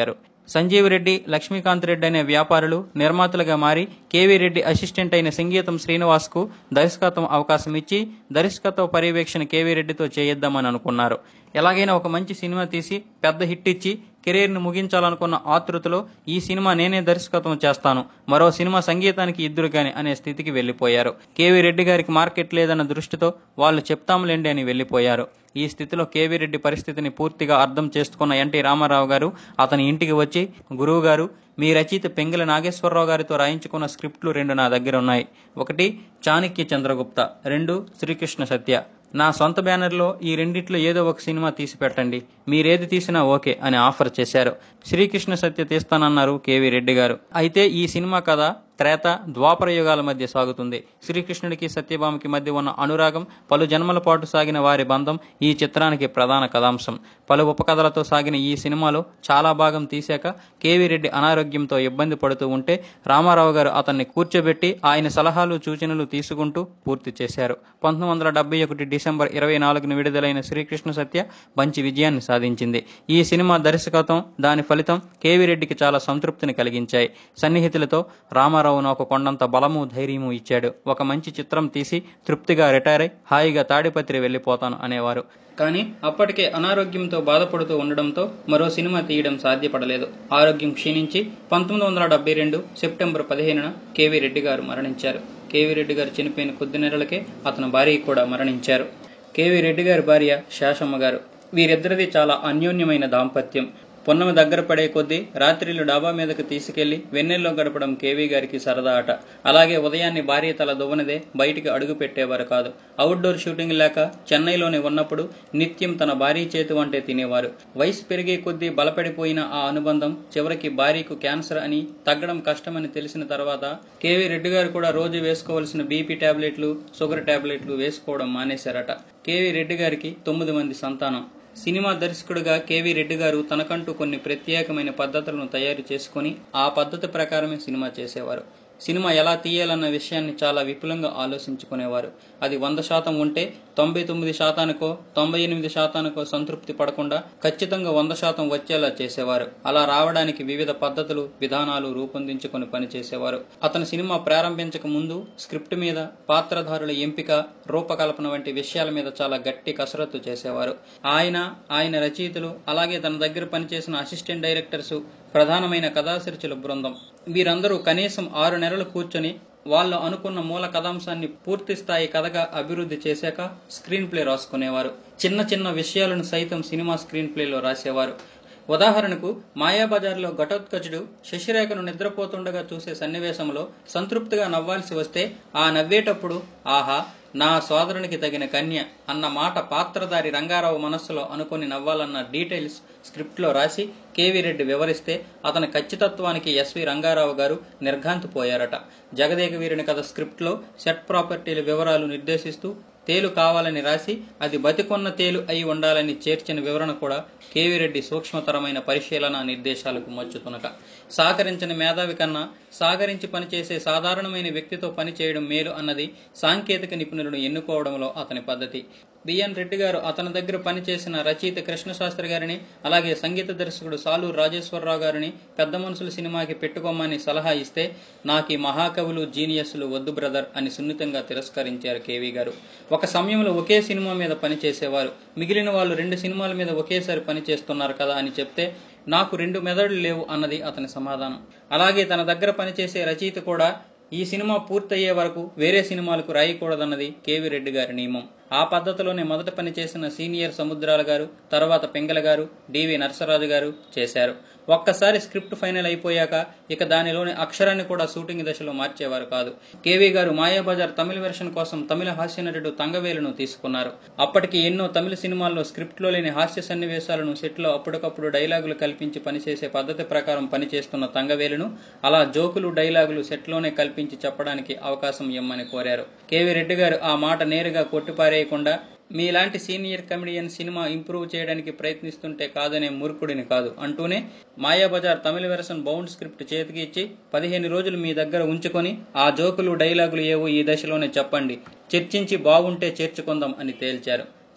సంజీవ్ రెడ్డి లక్ష్మీకాంత్ రెడ్డి అనే వ్యాపారులు నిర్మాతలుగా మారి కేవీ రెడ్డి అసిస్టెంట్ అయిన సంగీతం శ్రీనివాస్ కు దర్శకత్వం అవకాశం ఇచ్చి దర్శకత్వ పర్యవేక్షణ కేవీ రెడ్డితో చేయిద్దామని అనుకున్నారు ఎలాగైనా ఒక మంచి సినిమా తీసి పెద్ద హిట్ ఇచ్చి కెరీర్ను ముగించాలనుకున్న ఆతృతలో ఈ సినిమా నేనే దర్శకత్వం చేస్తాను మరో సినిమా సంగీతానికి ఇద్దరు గాని అనే స్థితికి వెళ్లిపోయారు కేవీ రెడ్డి గారికి మార్కెట్ లేదన్న దృష్టితో వాళ్ళు చెప్తాంలేండి అని వెళ్లిపోయారు ఈ స్థితిలో కేవీ రెడ్డి పరిస్థితిని పూర్తిగా అర్థం చేసుకున్న ఎన్టీ రామారావు గారు అతని ఇంటికి వచ్చి గురువు గారు మీ రచయిత పెంగల నాగేశ్వరరావు గారితో రాయించుకున్న స్క్రిప్ట్లు రెండు నా దగ్గర ఉన్నాయి ఒకటి చాణక్య చంద్రగుప్త రెండు శ్రీకృష్ణ సత్య నా సొంత బ్యానర్లో ఈ రెండిట్లో ఏదో ఒక సినిమా తీసి పెట్టండి మీరేది తీసినా ఓకే అని ఆఫర్ చేశారు శ్రీకృష్ణ సత్య తీస్తానన్నారు కేవీ రెడ్డి గారు అయితే ఈ సినిమా కథ త్రేత ద్వాపర యుగాల మధ్య సాగుతుంది శ్రీకృష్ణుడికి సత్యభామకి మధ్య ఉన్న అనురాగం పలు జన్మల పాటు సాగిన వారి బంధం ఈ చిత్రానికి ప్రధాన కథాంశం పలు ఉపకథలతో సాగిన ఈ సినిమాలో చాలా భాగం తీశాక కేవీ రెడ్డి అనారోగ్యంతో ఇబ్బంది పడుతూ ఉంటే రామారావు గారు అతన్ని కూర్చోబెట్టి ఆయన సలహాలు సూచనలు తీసుకుంటూ పూర్తి చేశారు పంతొమ్మిది వందల డెబ్బై ఒకటి డిసెంబర్ ఇరవై నాలుగున విడుదలైన శ్రీకృష్ణ సత్య మంచి విజయాన్ని సాధించింది ఈ సినిమా దర్శకత్వం దాని ఫలితం కేవీ రెడ్డికి చాలా సంతృప్తిని కలిగించాయి సన్నిహితులతో రామారావు నాకు కొండంత బలము ధైర్యము ఇచ్చాడు ఒక మంచి చిత్రం తీసి తృప్తిగా రిటైర్ అయి హాయిగా తాడిపత్రి వెళ్ళిపోతాను అనేవారు కానీ అప్పటికే అనారోగ్యంతో బాధపడుతూ ఉండడంతో మరో సినిమా తీయడం సాధ్యపడలేదు ఆరోగ్యం క్షీణించి పంతొమ్మిది వందల డెబ్బై రెండు సెప్టెంబర్ పదిహేనున కేవీ రెడ్డి గారు మరణించారు కేవీ రెడ్డి గారు చనిపోయిన కొద్ది నెలలకే అతని భార్య కూడా మరణించారు కేవీ రెడ్డి గారి భార్య శాషమ్మ గారు వీరిద్దరిది చాలా అన్యోన్యమైన దాంపత్యం పొన్నమ దగ్గర పడే కొద్దీ రాత్రిళ్ళు డాబా మీదకు తీసుకెళ్లి వెన్నెల్లో గడపడం కేవీ గారికి సరదా ఆట అలాగే ఉదయాన్నే భార్య తల దువ్వనదే బయటికి అడుగు పెట్టేవారు కాదు అవుట్డోర్ షూటింగ్ లేక చెన్నైలోనే ఉన్నప్పుడు నిత్యం తన భార్య చేతి వంటే తినేవారు వయసు పెరిగే కొద్దీ బలపడిపోయిన ఆ అనుబంధం చివరికి భార్యకు క్యాన్సర్ అని తగ్గడం కష్టమని తెలిసిన తర్వాత కేవీ రెడ్డి గారు కూడా రోజు వేసుకోవాల్సిన బీపీ టాబ్లెట్లు షుగర్ టాబ్లెట్లు వేసుకోవడం మానేశారట కేవీ రెడ్డి గారికి తొమ్మిది మంది సంతానం సినిమా దర్శకుడిగా కేవీ రెడ్డి గారు తనకంటూ కొన్ని ప్రత్యేకమైన పద్ధతులను తయారు చేసుకుని ఆ పద్ధతి ప్రకారమే సినిమా చేసేవారు సినిమా ఎలా తీయాలన్న విషయాన్ని చాలా విపులంగా ఆలోచించుకునేవారు అది వంద శాతం ఉంటే తొంభై తొమ్మిది శాతానికో తొంభై ఎనిమిది శాతానికో సంతృప్తి పడకుండా ఖచ్చితంగా వంద శాతం వచ్చేలా చేసేవారు అలా రావడానికి వివిధ పద్ధతులు విధానాలు రూపొందించుకొని పనిచేసేవారు అతను సినిమా ప్రారంభించక ముందు స్క్రిప్ట్ మీద పాత్రధారుల ఎంపిక రూపకల్పన వంటి విషయాల మీద చాలా గట్టి కసరత్తు చేసేవారు ఆయన ఆయన రచయితలు అలాగే తన దగ్గర పనిచేసిన అసిస్టెంట్ డైరెక్టర్స్ ప్రధానమైన కథాశిర్చుల బృందం వీరందరూ కనీసం ఆరు నెలలు కూర్చొని వాళ్ళు అనుకున్న మూల కథాంశాన్ని పూర్తి స్థాయి కథగా అభివృద్ధి చేశాక స్క్రీన్ ప్లే రాసుకునేవారు చిన్న చిన్న విషయాలను సైతం సినిమా స్క్రీన్ ప్లేలో రాసేవారు ఉదాహరణకు మాయాబజార్లో ఘటోత్కచుడు శశిరేఖను నిద్రపోతుండగా చూసే సన్నివేశంలో సంతృప్తిగా నవ్వాల్సి వస్తే ఆ నవ్వేటప్పుడు ఆహా నా సోదరునికి తగిన కన్య అన్న మాట పాత్రధారి రంగారావు మనస్సులో అనుకుని నవ్వాలన్న డీటెయిల్స్ స్క్రిప్ట్లో రాసి కేవీ రెడ్డి వివరిస్తే అతని ఖచ్చితత్వానికి ఎస్వి రంగారావు గారు నిర్ఘాంతిపోయారట జగదేక వీరుని కథ స్క్రిప్ట్లో సెట్ ప్రాపర్టీల వివరాలు నిర్దేశిస్తూ తేలు కావాలని రాసి అది బతికొన్న తేలు అయి ఉండాలని చేర్చిన వివరణ కూడా కేవీ రెడ్డి సూక్ష్మతరమైన పరిశీలన నిర్దేశాలకు మచ్చుతునక సహకరించిన మేధావి కన్నా సాగరించి పనిచేసే సాధారణమైన వ్యక్తితో పనిచేయడం మేలు అన్నది సాంకేతిక నిపుణులను ఎన్నుకోవడంలో అతని పద్ధతి బిఎన్ రెడ్డి గారు అతని దగ్గర పనిచేసిన రచయిత కృష్ణశాస్త్రి గారిని అలాగే సంగీత దర్శకుడు సాలూరు రాజేశ్వరరావు గారిని పెద్ద మనుషుల సినిమాకి పెట్టుకోమని సలహా ఇస్తే నాకు ఈ మహాకవులు జీనియస్లు వద్దు బ్రదర్ అని సున్నితంగా తిరస్కరించారు కేవీ గారు ఒక సమయంలో ఒకే సినిమా మీద పనిచేసేవారు మిగిలిన వాళ్ళు రెండు సినిమాల మీద ఒకేసారి పనిచేస్తున్నారు కదా అని చెప్తే నాకు రెండు మెదడులు లేవు అన్నది అతని సమాధానం అలాగే తన దగ్గర పనిచేసే రచయిత కూడా ఈ సినిమా పూర్తయ్యే వరకు వేరే సినిమాలకు రాయకూడదన్నది కేవీ రెడ్డి గారి నియమం ఆ పద్ధతిలోనే మొదట పనిచేసిన సీనియర్ సముద్రాల గారు తర్వాత పెంగల గారు డివి నరసరాజు గారు చేశారు ఒక్కసారి స్క్రిప్ట్ ఫైనల్ అయిపోయాక ఇక దానిలోని అక్షరాన్ని కూడా షూటింగ్ దశలో మార్చేవారు కాదు కేవీ గారు మాయాబజార్ తమిళ వెర్షన్ కోసం తమిళ హాస్య నటుడు తంగవేలును తీసుకున్నారు అప్పటికి ఎన్నో తమిళ సినిమాల్లో స్క్రిప్ట్లో లేని హాస్య సన్నివేశాలను సెట్లో అప్పటికప్పుడు డైలాగులు కల్పించి పనిచేసే పద్ధతి ప్రకారం పనిచేస్తున్న తంగవేలును అలా జోకులు డైలాగులు సెట్లోనే కల్పించి చెప్పడానికి అవకాశం ఇమ్మని కోరారు కేవీ రెడ్డి గారు ఆ మాట నేరుగా కొట్టిపారేయకుండా మీలాంటి సీనియర్ కమెడియన్ సినిమా ఇంప్రూవ్ చేయడానికి ప్రయత్నిస్తుంటే కాదనే మూర్ఖుడిని కాదు అంటూనే Mayabazar Tamil version bound script చేతికి ఇచ్చి పదిహేను రోజులు మీ దగ్గర ఉంచుకొని ఆ జోకులు డైలాగులు ఏవో ఈ దశలోనే చెప్పండి చర్చించి బాగుంటే చేర్చుకుందాం అని తేల్చారు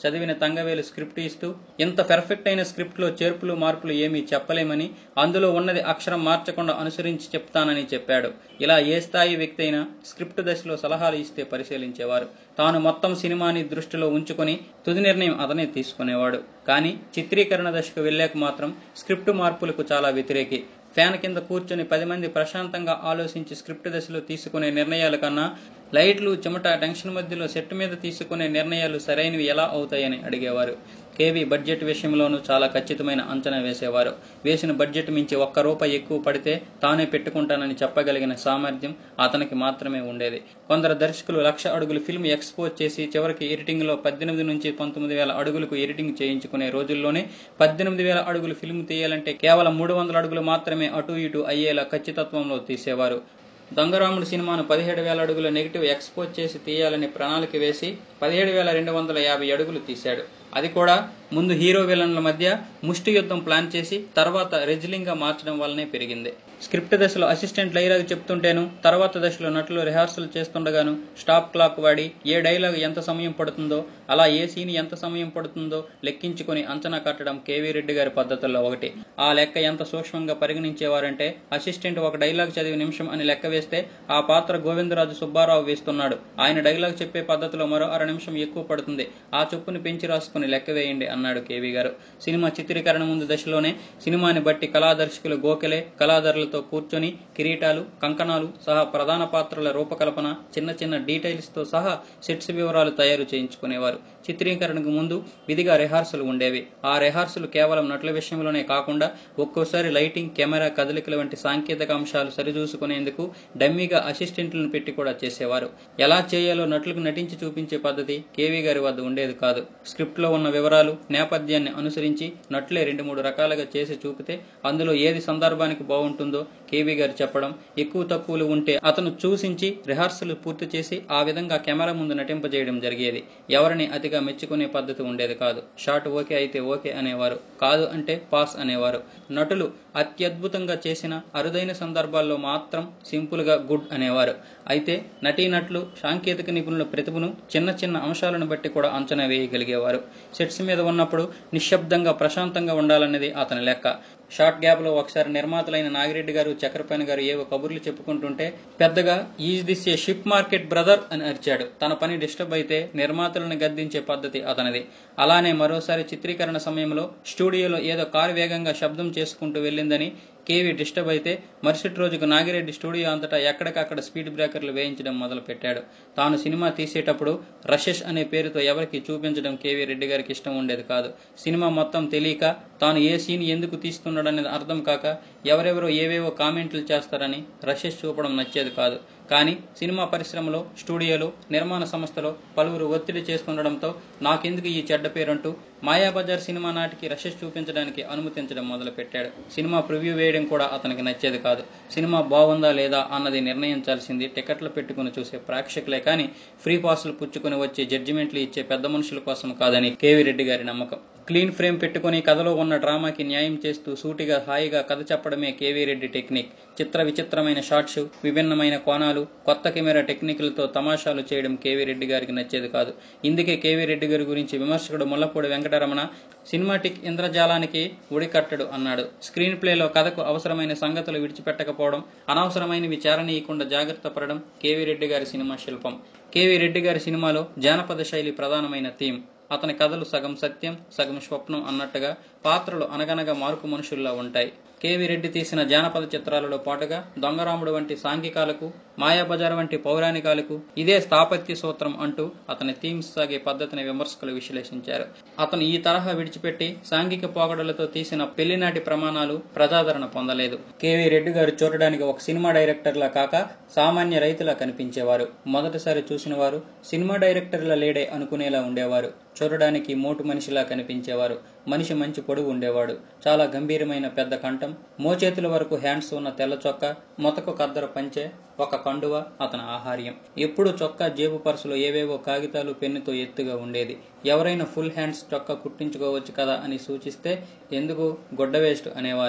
చదివిన తంగవేలు స్క్రిప్ట్ ఇస్తూ ఇంత పెర్ఫెక్ట్ అయిన స్క్రిప్ట్లో చేర్పులు మార్పులు ఏమీ చెప్పలేమని అందులో ఉన్నది అక్షరం మార్చకుండా అనుసరించి చెప్తానని చెప్పాడు ఇలా ఏ స్థాయి వ్యక్తి అయినా స్క్రిప్ట్ దశలో సలహాలు ఇస్తే పరిశీలించేవారు తాను మొత్తం సినిమాని దృష్టిలో ఉంచుకొని తుది నిర్ణయం అతనే తీసుకునేవాడు కానీ చిత్రీకరణ దశకు వెళ్ళాక మాత్రం స్క్రిప్ట్ మార్పులకు చాలా వ్యతిరేకి ఫ్యాన్ కింద కూర్చొని పది మంది ప్రశాంతంగా ఆలోచించి స్క్రిప్ట్ దశలో తీసుకునే నిర్ణయాల కన్నా లైట్లు చెమట టెన్షన్ మధ్యలో సెట్ మీద తీసుకునే నిర్ణయాలు సరైనవి ఎలా అవుతాయని అడిగేవారు కేవీ బడ్జెట్ విషయంలోనూ చాలా ఖచ్చితమైన అంచనా వేసేవారు వేసిన బడ్జెట్ మించి ఒక్క రూపాయి ఎక్కువ పడితే తానే పెట్టుకుంటానని చెప్పగలిగిన సామర్థ్యం అతనికి మాత్రమే ఉండేది కొందరు దర్శకులు లక్ష అడుగులు ఫిల్మ్ ఎక్స్పోజ్ చేసి చివరికి ఎడిటింగ్ లో పద్దెనిమిది నుంచి పంతొమ్మిది వేల అడుగులకు ఎడిటింగ్ చేయించుకునే రోజుల్లోనే పద్దెనిమిది వేల అడుగులు ఫిల్మ్ తీయాలంటే కేవలం మూడు వందల అడుగులు మాత్రమే అటు ఇటు అయ్యేలా ఖచ్చితత్వంలో తీసేవారు దొంగరాముడు సినిమాను పదిహేడు వేల అడుగుల నెగిటివ్ ఎక్స్పోజ్ చేసి తీయాలని ప్రణాళిక వేసి పదిహేడు వేల రెండు వందల యాభై అడుగులు తీశాడు అది కూడా ముందు హీరో విలన్ల మధ్య ముష్టి యుద్ధం ప్లాన్ చేసి తర్వాత రెజ్లింగ్ గా మార్చడం వల్లనే పెరిగింది స్క్రిప్ట్ దశలో అసిస్టెంట్ డైలాగ్ చెప్తుంటేను తర్వాత దశలో నటులు రిహార్సల్ చేస్తుండగాను స్టాప్ క్లాక్ వాడి ఏ డైలాగ్ ఎంత సమయం పడుతుందో అలా ఏ సీన్ ఎంత సమయం పడుతుందో లెక్కించుకొని అంచనా కట్టడం కేవీ రెడ్డి గారి పద్ధతుల్లో ఒకటి ఆ లెక్క ఎంత సూక్ష్మంగా పరిగణించేవారంటే అసిస్టెంట్ ఒక డైలాగ్ చదివి నిమిషం అని లెక్క వేస్తే ఆ పాత్ర గోవిందరాజు సుబ్బారావు వేస్తున్నాడు ఆయన డైలాగ్ చెప్పే పద్ధతిలో మరో అర నిమిషం ఎక్కువ పడుతుంది ఆ చొప్పుని పెంచి రాసుకుని లెక్క వేయండి అన్నాడు కేవీ గారు సినిమా చిత్రీకరణ ముందు దశలోనే సినిమాని బట్టి కళాదర్శకులు గోఖలే కళాదారులతో కూర్చొని కిరీటాలు కంకణాలు సహా ప్రధాన పాత్రల రూపకల్పన చిన్న చిన్న డీటెయిల్స్ తో సహా సెట్స్ వివరాలు తయారు చేయించుకునేవారు చిత్రీకరణకు ముందు విధిగా రిహార్సల్ ఉండేవి ఆ రిహార్సల్ కేవలం నటుల విషయంలోనే కాకుండా ఒక్కోసారి లైటింగ్ కెమెరా కదలికల వంటి సాంకేతిక అంశాలు సరిచూసుకునేందుకు డమ్మీగా అసిస్టెంట్లను పెట్టి కూడా చేసేవారు ఎలా చేయాలో నటులకు నటించి చూపించే పద్ధతి కేవీ గారి వద్ద ఉండేది కాదు స్క్రిప్ట్ లో ఉన్న వివరాలు నేపథ్యాన్ని అనుసరించి నటులే రెండు మూడు రకాలుగా చేసి చూపితే అందులో ఏది సందర్భానికి బాగుంటుందో కేవీ గారు చెప్పడం ఎక్కువ తక్కువలు ఉంటే అతను చూసించి రిహార్సల్ పూర్తి చేసి ఆ విధంగా కెమెరా ముందు నటింపజేయడం జరిగేది ఎవరిని అతిగా మెచ్చుకునే పద్ధతి ఉండేది కాదు షాట్ ఓకే అయితే ఓకే అనేవారు కాదు అంటే పాస్ అనేవారు నటులు అత్యద్భుతంగా చేసిన అరుదైన సందర్భాల్లో మాత్రం సింపుల్ గా గుడ్ అనేవారు అయితే నటీనటులు సాంకేతిక నిపుణుల ప్రతిభను చిన్న చిన్న అంశాలను బట్టి కూడా అంచనా వేయగలిగేవారు సెట్స్ మీద ఉన్నప్పుడు నిశ్శబ్దంగా ప్రశాంతంగా ఉండాలన్నది అతని లెక్క షార్ట్ గ్యాప్ లో ఒకసారి నిర్మాతలైన నాగిరెడ్డి గారు చక్రపాణి గారు ఏవో కబుర్లు చెప్పుకుంటుంటే పెద్దగా is this a ship market brother అని అరిచాడు తన పని డిస్టర్బ్ అయితే నిర్మాతలను గద్దించే పద్ధతి అతనిది అలానే మరోసారి చిత్రీకరణ సమయంలో స్టూడియోలో ఏదో కారు వేగంగా శబ్దం చేసుకుంటూ వెళ్ళిందని కేవీ డిస్టర్బ్ అయితే మరుసటి రోజుకు నాగిరెడ్డి స్టూడియో అంతటా ఎక్కడికక్కడ స్పీడ్ బ్రేకర్లు వేయించడం మొదలు పెట్టాడు తాను సినిమా తీసేటప్పుడు రషెస్ అనే పేరుతో ఎవరికి చూపించడం కేవీ రెడ్డి గారికి ఇష్టం ఉండేది కాదు సినిమా మొత్తం తెలియక తాను ఏ సీన్ ఎందుకు తీస్తున్నాడనేది అర్థం కాక ఎవరెవరో ఏవేవో కామెంట్లు చేస్తారని రషెస్ చూపడం నచ్చేది కాదు కానీ సినిమా పరిశ్రమలో స్టూడియోలో నిర్మాణ సంస్థలో పలువురు ఒత్తిడి చేస్తుండడంతో నాకెందుకు ఈ చెడ్డ పేరంటూ మాయాబజార్ సినిమా నాటికి రషెస్ చూపించడానికి అనుమతించడం మొదలుపెట్టాడు సినిమా ప్రివ్యూ వేయడం కూడా అతనికి నచ్చేది కాదు సినిమా బాగుందా లేదా అన్నది నిర్ణయించాల్సింది టికెట్లు పెట్టుకుని చూసే ప్రేక్షకులే కానీ ఫ్రీ పాసులు పుచ్చుకుని వచ్చే జడ్జిమెంట్లు ఇచ్చే పెద్ద మనుషుల కోసం కాదని కేవీ రెడ్డి గారి నమ్మకం క్లీన్ ఫ్రేమ్ పెట్టుకుని కథలో ఉన్న డ్రామాకి న్యాయం చేస్తూ సూటిగా హాయిగా కథ చెప్పడమే కేవీ రెడ్డి టెక్నిక్ చిత్ర విచిత్రమైన షాట్స్ విభిన్నమైన కోణాలు కొత్త కెమెరా టెక్నిక్లతో తమాషాలు చేయడం కేవీ రెడ్డి గారికి నచ్చేది కాదు ఇందుకే కేవీ రెడ్డి గారి గురించి విమర్శకుడు ముల్లపూడి వెంకటరమణ సినిమాటిక్ ఇంద్రజాలానికి ఉడికట్టడు అన్నాడు స్క్రీన్ ప్లేలో కథకు అవసరమైన సంగతులు విడిచిపెట్టకపోవడం అనవసరమైనవి చేరనీయకుండా జాగ్రత్త పడడం కేవీ రెడ్డి గారి సినిమా శిల్పం కేవీ రెడ్డి గారి సినిమాలో జానపద శైలి ప్రధానమైన థీమ్ అతని కథలు సగం సత్యం సగం స్వప్నం అన్నట్టుగా పాత్రలు అనగనగా మార్కు మనుషుల్లా ఉంటాయి కేవీ రెడ్డి తీసిన జానపద చిత్రాలలో పాటుగా దొంగరాముడు వంటి సాంఘికాలకు మాయాబజార్ వంటి పౌరాణికాలకు ఇదే స్థాపత్య సూత్రం అంటూ అతని థీమ్స్ సాగే పద్ధతిని విమర్శకులు విశ్లేషించారు అతను ఈ తరహా విడిచిపెట్టి సాంఘిక పోగడలతో తీసిన పెళ్లినాటి ప్రమాణాలు ప్రజాదరణ పొందలేదు కేవీ రెడ్డి గారు చూడడానికి ఒక సినిమా డైరెక్టర్లా కాక సామాన్య రైతులా కనిపించేవారు మొదటిసారి చూసిన వారు సినిమా డైరెక్టర్ల లేడే అనుకునేలా ఉండేవారు చూడడానికి మోటు మనిషిలా కనిపించేవారు మనిషి మంచి పొడుగు ఉండేవాడు చాలా గంభీరమైన పెద్ద కంఠం మోచేతుల వరకు హ్యాండ్స్ ఉన్న తెల్ల చొక్కా మొతకు కద్దర పంచె ఒక కండువ అతని ఆహార్యం ఎప్పుడు చొక్కా జేబు పర్సులో ఏవేవో కాగితాలు పెన్నుతో ఎత్తుగా ఉండేది ఎవరైనా ఫుల్ హ్యాండ్స్ చొక్కా కుట్టించుకోవచ్చు కదా అని సూచిస్తే ఎందుకు గొడ్డ వేస్ట్ అనేవారు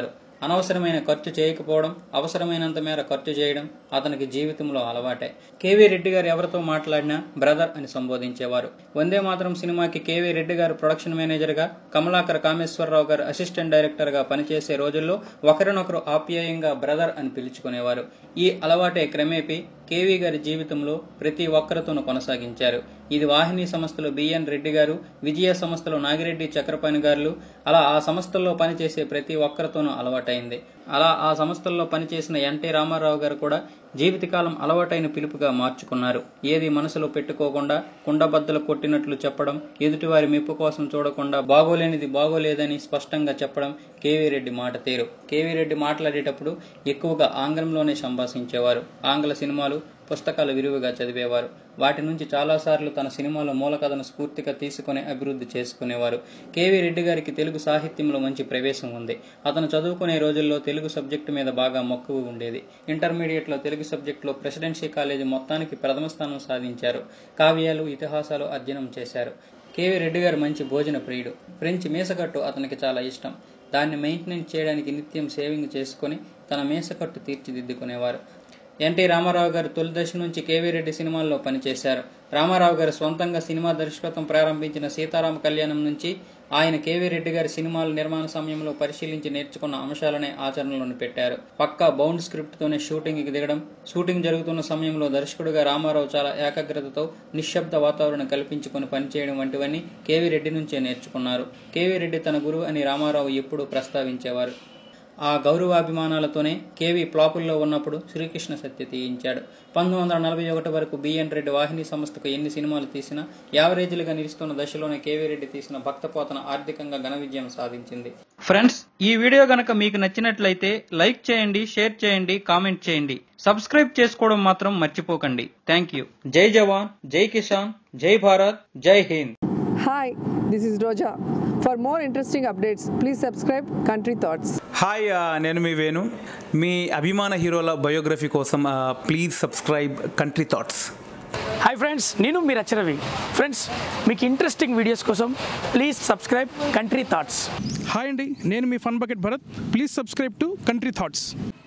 అనవసరమైన ఖర్చు చేయకపోవడం అవసరమైనంత మేర ఖర్చు చేయడం అతనికి జీవితంలో అలవాటే కేవీ రెడ్డి గారు ఎవరితో మాట్లాడినా బ్రదర్ అని సంబోధించేవారు వందే మాత్రం సినిమాకి కేవీ రెడ్డి గారు ప్రొడక్షన్ మేనేజర్ గా కమలాకర కామేశ్వరరావు గారు అసిస్టెంట్ డైరెక్టర్ గా పనిచేసే రోజుల్లో ఒకరినొకరు ఆప్యాయంగా బ్రదర్ అని పిలుచుకునేవారు ఈ అలవాటే క్రమేపీ కేవీ గారి జీవితంలో ప్రతి ఒక్కరితోనూ కొనసాగించారు ఇది వాహిని సంస్థలో బిఎన్ రెడ్డి గారు విజయ సంస్థలో నాగిరెడ్డి చక్రపాణి గారు అలా ఆ సంస్థల్లో పనిచేసే ప్రతి ఒక్కరితోనూ అలవాటైంది అలా ఆ సంస్థల్లో పనిచేసిన ఎన్టీ రామారావు గారు కూడా జీవితకాలం అలవాటైన పిలుపుగా మార్చుకున్నారు ఏది మనసులో పెట్టుకోకుండా కుండబద్దలు కొట్టినట్లు చెప్పడం ఎదుటివారి మెప్పు కోసం చూడకుండా బాగోలేనిది బాగోలేదని స్పష్టంగా చెప్పడం కేవీ రెడ్డి మాట తీరు కేవీ రెడ్డి మాట్లాడేటప్పుడు ఎక్కువగా ఆంగ్లంలోనే సంభాషించేవారు ఆంగ్ల సినిమాలు పుస్తకాలు విరివిగా చదివేవారు వాటి నుంచి చాలాసార్లు తన సినిమాలో మూల కథను స్ఫూర్తిగా తీసుకుని అభివృద్ధి చేసుకునేవారు కేవీ రెడ్డి గారికి తెలుగు సాహిత్యంలో మంచి ప్రవేశం ఉంది అతను చదువుకునే రోజుల్లో తెలుగు సబ్జెక్టు మీద బాగా మక్కువ ఉండేది ఇంటర్మీడియట్లో తెలుగు సబ్జెక్టులో ప్రెసిడెన్సీ కాలేజీ మొత్తానికి ప్రథమ స్థానం సాధించారు కావ్యాలు ఇతిహాసాలు అధ్యయనం చేశారు కేవీ రెడ్డి గారు మంచి భోజన ప్రియుడు ఫ్రెంచ్ మీసకట్టు అతనికి చాలా ఇష్టం దాన్ని మెయింటెనెన్స్ చేయడానికి నిత్యం సేవింగ్ చేసుకుని తన మీసకట్టు తీర్చిదిద్దుకునేవారు ఎన్టీ రామారావు గారు తొలి దశ నుంచి కేవీ రెడ్డి సినిమాల్లో పనిచేశారు రామారావు గారు సొంతంగా సినిమా దర్శకత్వం ప్రారంభించిన సీతారామ కళ్యాణం నుంచి ఆయన కేవీ రెడ్డి గారి సినిమాల నిర్మాణ సమయంలో పరిశీలించి నేర్చుకున్న అంశాలనే ఆచరణలోని పెట్టారు పక్కా బౌండ్ స్క్రిప్ట్ తోనే షూటింగ్ కి దిగడం షూటింగ్ జరుగుతున్న సమయంలో దర్శకుడిగా రామారావు చాలా ఏకాగ్రతతో నిశ్శబ్ద వాతావరణం కల్పించుకొని పనిచేయడం వంటివన్నీ కేవీ రెడ్డి నుంచే నేర్చుకున్నారు కేవీ రెడ్డి తన గురువు అని రామారావు ఎప్పుడూ ప్రస్తావించేవారు ఆ గౌరవాభిమానాలతోనే కేవీ ప్లాపుల్లో ఉన్నప్పుడు శ్రీకృష్ణ సత్య తీయించాడు పంతొమ్మిది వందల నలభై ఒకటి వరకు బిఎన్ రెడ్డి వాహిని సంస్థకు ఎన్ని సినిమాలు తీసినా యావరేజ్లుగా నిలుస్తున్న దశలోనే కేవీ రెడ్డి తీసిన భక్తపోతన ఆర్థికంగా ఘన విజయం సాధించింది ఫ్రెండ్స్ ఈ వీడియో గనక మీకు నచ్చినట్లయితే లైక్ చేయండి షేర్ చేయండి కామెంట్ చేయండి సబ్స్క్రైబ్ చేసుకోవడం మాత్రం మర్చిపోకండి థ్యాంక్ యూ జై జవాన్ జై కిసాన్ జై భారత్ జై Hind Hi, this is Roja. For more interesting updates, please subscribe Country Thoughts. Hi ఆ, నేను మీ వేణు మీ అభిమాన హీరోల బయోగ్రఫీ కోసం ఆ, please subscribe Country Thoughts hi friends నేను మీ రచరవి ఫ్రెండ్స్ మీకు ఇంట్రెస్టింగ్ వీడియోస్ కోసం please subscribe Country Thoughts hi అండి నేను మీ Fun Bucket Bharat please subscribe to Country Thoughts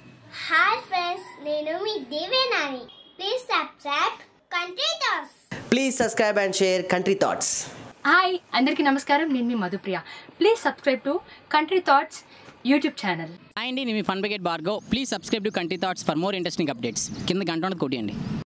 hi friends నేను మీ Devenani please subscribe Country Thoughts Please subscribe and share Country Thoughts. Hi అందరికీ నమస్కారం నేను మీ Madhupriya please subscribe to Country Thoughts YouTube channel hi అండి నేను మీ Fun Bucket Bhargav please subscribe to Country Thoughts for more interesting updates కింద గంట ఉన్నది కొట్టియండి